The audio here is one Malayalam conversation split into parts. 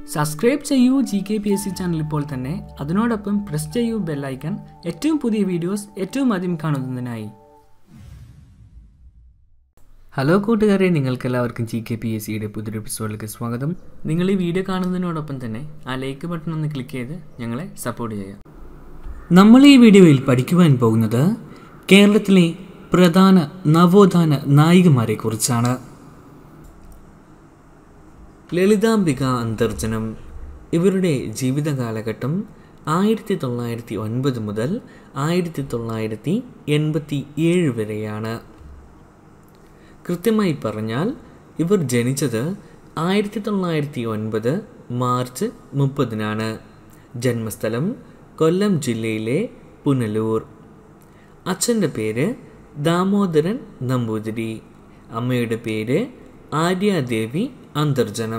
സബ്സ്ക്രൈബ് ചെയ്യൂ G K P S C channel ഇപ്പോൾ തന്നെ അതിനോടൊപ്പം പ്രസ് ചെയ്യൂ ബെല്ലൈക്കൺ ഏറ്റവും പുതിയ വീഡിയോസ് ഏറ്റവും ആദ്യം കാണുന്നതിനായി ഹലോ കൂട്ടുകാരെ നിങ്ങൾക്ക് എല്ലാവർക്കും ജി കെ പി എസ് സിയുടെ പുതിയൊരു എപ്പിസോഡിലേക്ക് സ്വാഗതം നിങ്ങൾ ഈ വീഡിയോ കാണുന്നതിനോടൊപ്പം തന്നെ ആ ലൈക്ക് ബട്ടൺ ഒന്ന് ക്ലിക്ക് ചെയ്ത് ഞങ്ങളെ സപ്പോർട്ട് ചെയ്യാം നമ്മൾ ഈ വീഡിയോയിൽ പഠിക്കുവാൻ പോകുന്നത് കേരളത്തിലെ പ്രധാന നവോത്ഥാന നായികമാരെ കുറിച്ചാണ് ലളിതാംബിക അന്തർജനം ഇവരുടെ ജീവിത കാലഘട്ടം ആയിരത്തി തൊള്ളായിരത്തി ഒൻപത് മുതൽ ആയിരത്തി തൊള്ളായിരത്തി എൺപത്തി ഏഴ് വരെയാണ് കൃത്യമായി പറഞ്ഞാൽ ഇവർ ജനിച്ചത് ആയിരത്തി തൊള്ളായിരത്തി ഒൻപത് മാർച്ച് മുപ്പതിനാണ് ജന്മസ്ഥലം കൊല്ലം ജില്ലയിലെ പുനലൂർ അച്ഛൻ്റെ പേര് ദാമോദരൻ നമ്പൂതിരി അമ്മയുടെ പേര് ആര്യാദേവി അന്തർജനം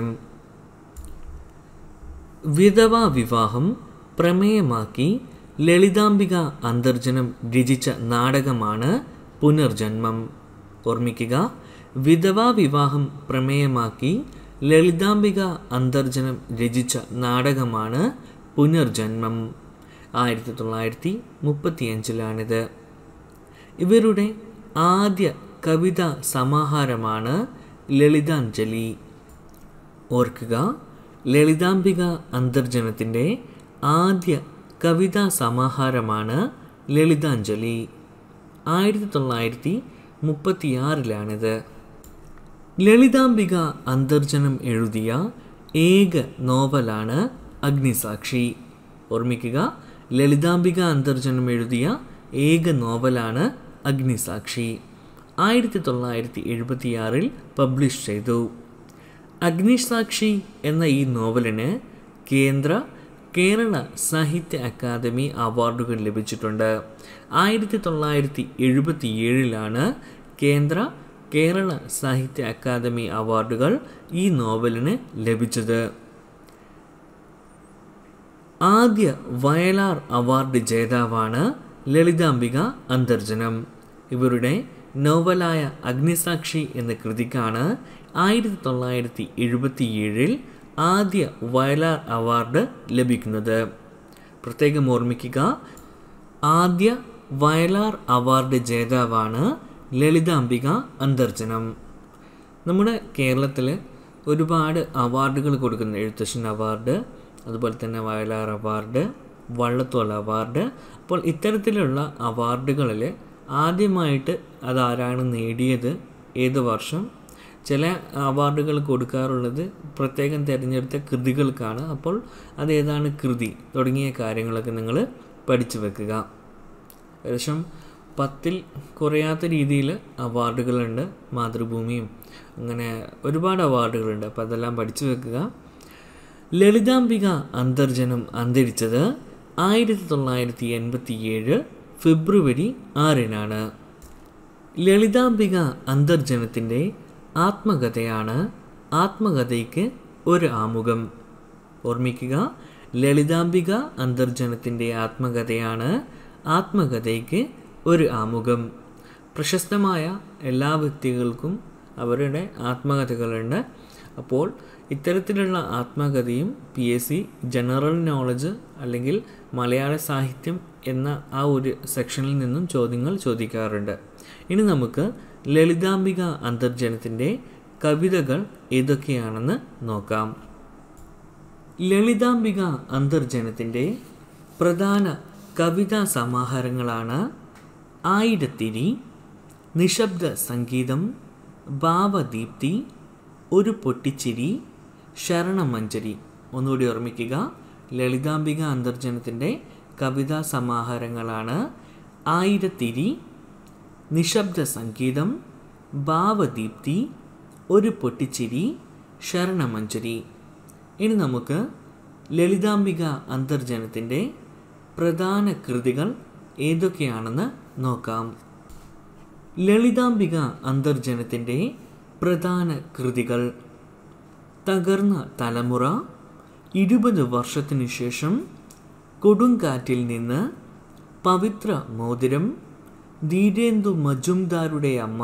വിധവാ വിവാഹം പ്രമേയമാക്കി ലളിതാംബിക അന്തർജനം രചിച്ച നാടകമാണ് പുനർജന്മം ഓർമ്മിക്കുക വിധവാ വിവാഹം പ്രമേയമാക്കി ലളിതാംബിക അന്തർജനം രചിച്ച നാടകമാണ് പുനർജന്മം ആയിരത്തി തൊള്ളായിരത്തി മുപ്പത്തിയഞ്ചിലാണിത് ഇവരുടെ ആദ്യ കവിതാ സമാഹാരമാണ് ലളിതാഞ്ജലി ഓർക്കുക ലളിതാംബിക അന്തർജനത്തിൻ്റെ ആദ്യ കവിതാ സമാഹാരമാണ് ലളിതാഞ്ജലി ആയിരത്തി തൊള്ളായിരത്തി മുപ്പത്തിയാറിലാണിത് ലളിതാംബിക അന്തർജനം എഴുതിയ ഏക നോവലാണ് അഗ്നിസാക്ഷി ഓർമ്മിക്കുക ലളിതാംബിക അന്തർജനം എഴുതിയ ഏക നോവലാണ് അഗ്നിസാക്ഷി ആയിരത്തി തൊള്ളായിരത്തി എഴുപത്തിയാറിൽ പബ്ലിഷ് ചെയ്തു അഗ്നിസാക്ഷി എന്ന ഈ നോവലിന് കേന്ദ്ര കേരള സാഹിത്യ അക്കാദമി അവാർഡുകൾ ലഭിച്ചിട്ടുണ്ട് ആയിരത്തി തൊള്ളായിരത്തി എഴുപത്തി ഏഴിലാണ് കേന്ദ്ര കേരള സാഹിത്യ അക്കാദമി അവാർഡുകൾ ഈ നോവലിന് ലഭിച്ചത് ആദ്യ വയലാർ അവാർഡ് ജേതാവാണ് ലളിതാംബിക അന്തർജനം ഇവരുടെ നോവലായ അഗ്നിസാക്ഷി എന്ന കൃതിക്കാണ് ആയിരത്തി തൊള്ളായിരത്തി എഴുപത്തിയേഴിൽ ആദ്യ വയലാർ അവാർഡ് ലഭിക്കുന്നത് പ്രത്യേകം ഓർമ്മിക്കുക ആദ്യ വയലാർ അവാർഡ് ജേതാവാണ് ലളിതാംബിക അന്തർജനം നമ്മുടെ കേരളത്തിൽ ഒരുപാട് അവാർഡുകൾ കൊടുക്കുന്ന എഴുത്തച്ഛൻ അവാർഡ് അതുപോലെ തന്നെ വയലാർ അവാർഡ് വള്ളത്തോൾ അവാർഡ് അപ്പോൾ ഇത്തരത്തിലുള്ള അവാർഡുകളിൽ ആദ്യമായിട്ട് അതാരാണ് നേടിയത് ഏത് വർഷം ചില അവാർഡുകൾ കൊടുക്കാറുള്ളത് പ്രത്യേകം തിരഞ്ഞെടുത്ത കൃതികൾക്കാണ് അപ്പോൾ അതേതാണ് കൃതി തുടങ്ങിയ കാര്യങ്ങളൊക്കെ നിങ്ങൾ പഠിച്ചു വെക്കുക ഏകദേശം പത്തിൽ കുറയാത്ത രീതിയിൽ അവാർഡുകളുണ്ട് മാതൃഭൂമിയും അങ്ങനെ ഒരുപാട് അവാർഡുകളുണ്ട് അപ്പോൾ അതെല്ലാം പഠിച്ചു വെക്കുക ലളിതാംബിക അന്തർജനം അന്തരിച്ചത് ആയിരത്തി തൊള്ളായിരത്തി എൺപത്തി ഏഴ് ഫെബ്രുവരി ആറിനാണ് ലളിതാംബിക അന്തർജനത്തിൻ്റെ ആത്മകഥയാണ് ആത്മകഥയ്ക്ക് ഒരു ആമുഖം ഓർമ്മിക്കുക ലളിതാംബിക അന്തർജനത്തിൻ്റെ ആത്മകഥയാണ് ആത്മകഥയ്ക്ക് ഒരു ആമുഖം പ്രശസ്തമായ എല്ലാ വ്യക്തികൾക്കും അവരുടെ ആത്മകഥകളുണ്ട് അപ്പോൾ ഇത്തരത്തിലുള്ള ആത്മകഥയും P S C general knowledge അല്ലെങ്കിൽ മലയാള സാഹിത്യം എന്ന ആ ഒരു സെക്ഷനിൽ നിന്നും ചോദ്യങ്ങൾ ചോദിക്കാറുണ്ട് ഇനി നമുക്ക് ലളിതാംബിക അന്തർജനത്തിൻ്റെ കവിതകൾ ഏതൊക്കെയാണെന്ന് നോക്കാം ലളിതാംബിക അന്തർജനത്തിൻ്റെ പ്രധാന കവിതാ സമാഹാരങ്ങളാണ് ആയിരത്തിരി നിശബ്ദ സംഗീതം ഭാവദീപ്തി ഒരു പൊട്ടിച്ചിരി ശരണമഞ്ജരി ഒന്നുകൂടി ഓർമ്മിക്കുക ലളിതാംബിക അന്തർജനത്തിൻ്റെ കവിതാ സമാഹാരങ്ങളാണ് ആയിരത്തിരി നിശബ്ദ സംഗീതം ഭാവദീപ്തി ഒരു പൊട്ടിച്ചിരി ശരണമഞ്ജരി ഇനി നമുക്ക് ലളിതാംബിക അന്തർജനത്തിൻ്റെ പ്രധാന കൃതികൾ ഏതൊക്കെയാണെന്ന് നോക്കാം ലളിതാംബിക അന്തർജനത്തിൻ്റെ പ്രധാന കൃതികൾ തകർന്ന തലമുറ ഇരുപത് വർഷത്തിനു ശേഷം കൊടുങ്കാറ്റിൽ നിന്ന് പവിത്ര മോതിരം ധീരേന്ദു മജുംദാരുടെ അമ്മ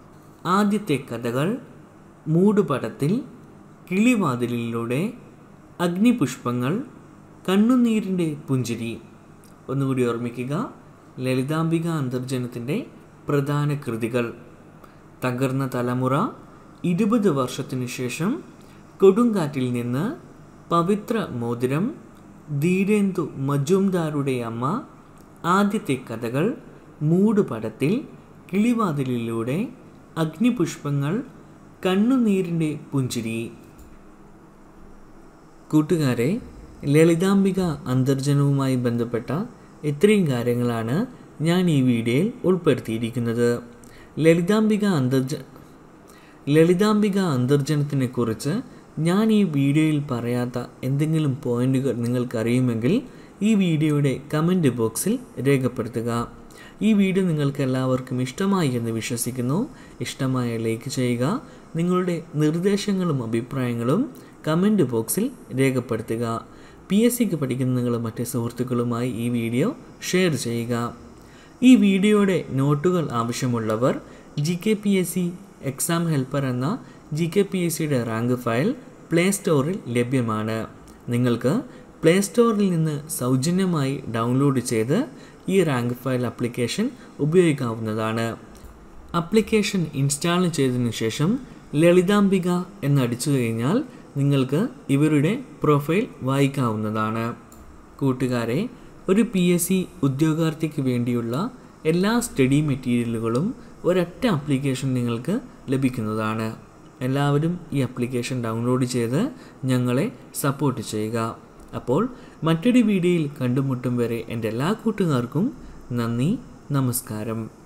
ആദ്യത്തെ കഥകൾ മൂടുപടത്തിൽ കിളിവാതിലിലൂടെ അഗ്നിപുഷ്പങ്ങൾ കണ്ണുനീരിൻ്റെ പുഞ്ചിരി ഒന്നുകൂടി ഓർമ്മിക്കുക ലളിതാംബിക അന്തർജനത്തിൻ്റെ പ്രധാന കൃതികൾ തകർന്ന തലമുറ ഇരുപത് വർഷത്തിനു ശേഷം കൊടുങ്കാറ്റിൽ നിന്ന് പവിത്ര മോതിരം ധീരേന്ദു മജുംദാറുടെ അമ്മ ആദ്യത്തെ കഥകൾ മൂടുപടത്തിൽ കിളിവാതിലിലൂടെ അഗ്നിപുഷ്പങ്ങൾ കണ്ണുനീരിൻ്റെ പുഞ്ചിരി കൂട്ടുകാരെ ലളിതാംബിക അന്തർജനവുമായി ബന്ധപ്പെട്ട ഇത്രയും കാര്യങ്ങളാണ് ഞാൻ ഈ വീഡിയോയിൽ ഉൾപ്പെടുത്തിയിരിക്കുന്നത് ലളിതാംബിക അന്തർജ ലളിതാംബിക അന്തർജനത്തിനെ കുറിച്ച് ഞാൻ ഈ വീഡിയോയിൽ പറയാത്ത എന്തെങ്കിലും പോയിന്റുകൾ നിങ്ങൾക്കറിയുമെങ്കിൽ ഈ വീഡിയോയുടെ കമൻറ്റ് ബോക്സിൽ രേഖപ്പെടുത്തുക ഈ വീഡിയോ നിങ്ങൾക്ക് എല്ലാവർക്കും ഇഷ്ടമായി എന്ന് വിശ്വസിക്കുന്നു ഇഷ്ടമായ ലൈക്ക് ചെയ്യുക നിങ്ങളുടെ നിർദ്ദേശങ്ങളും അഭിപ്രായങ്ങളും കമൻറ്റ് ബോക്സിൽ രേഖപ്പെടുത്തുക പി എസ് സിക്ക് പഠിക്കുന്ന നിങ്ങളുടെ മറ്റ് സുഹൃത്തുക്കളുമായി ഈ വീഡിയോ ഷെയർ ചെയ്യുക ഈ വീഡിയോയുടെ നോട്ടുകൾ ആവശ്യമുള്ളവർ G K P S C exam helper എന്ന ജി കെ പി എസ് സിയുടെ റാങ്ക് ഫയൽ പ്ലേ സ്റ്റോറിൽ ലഭ്യമാണ് നിങ്ങൾക്ക് പ്ലേ സ്റ്റോറിൽ നിന്ന് സൗജന്യമായി ഡൗൺലോഡ് ചെയ്ത് ഈ റാങ്ക് ഫയൽ ആപ്ലിക്കേഷൻ ഉപയോഗിക്കാവുന്നതാണ് ആപ്ലിക്കേഷൻ ഇൻസ്റ്റാൾ ചെയ്തതിനു ശേഷം ലളിതാംബിക എന്നടിച്ചു കഴിഞ്ഞാൽ നിങ്ങൾക്ക് ഇവരുടെ പ്രൊഫൈൽ വായിക്കാവുന്നതാണ് കൂട്ടുകാരെ ഒരു പി എസ് സി ഉദ്യോഗാർത്ഥിക്ക് വേണ്ടിയുള്ള എല്ലാ സ്റ്റഡി മെറ്റീരിയലുകളും ഒരൊറ്റ ആപ്ലിക്കേഷൻ നിങ്ങൾക്ക് ലഭിക്കുന്നതാണ് എല്ലാവരും ഈ ആപ്ലിക്കേഷൻ ഡൗൺലോഡ് ചെയ്ത് ഞങ്ങളെ സപ്പോർട്ട് ചെയ്യുക അപ്പോൾ മറ്റൊരു വീഡിയോയിൽ കണ്ടുമുട്ടും വരെ എൻ്റെ എല്ലാ കൂട്ടുകാർക്കും നന്ദി നമസ്കാരം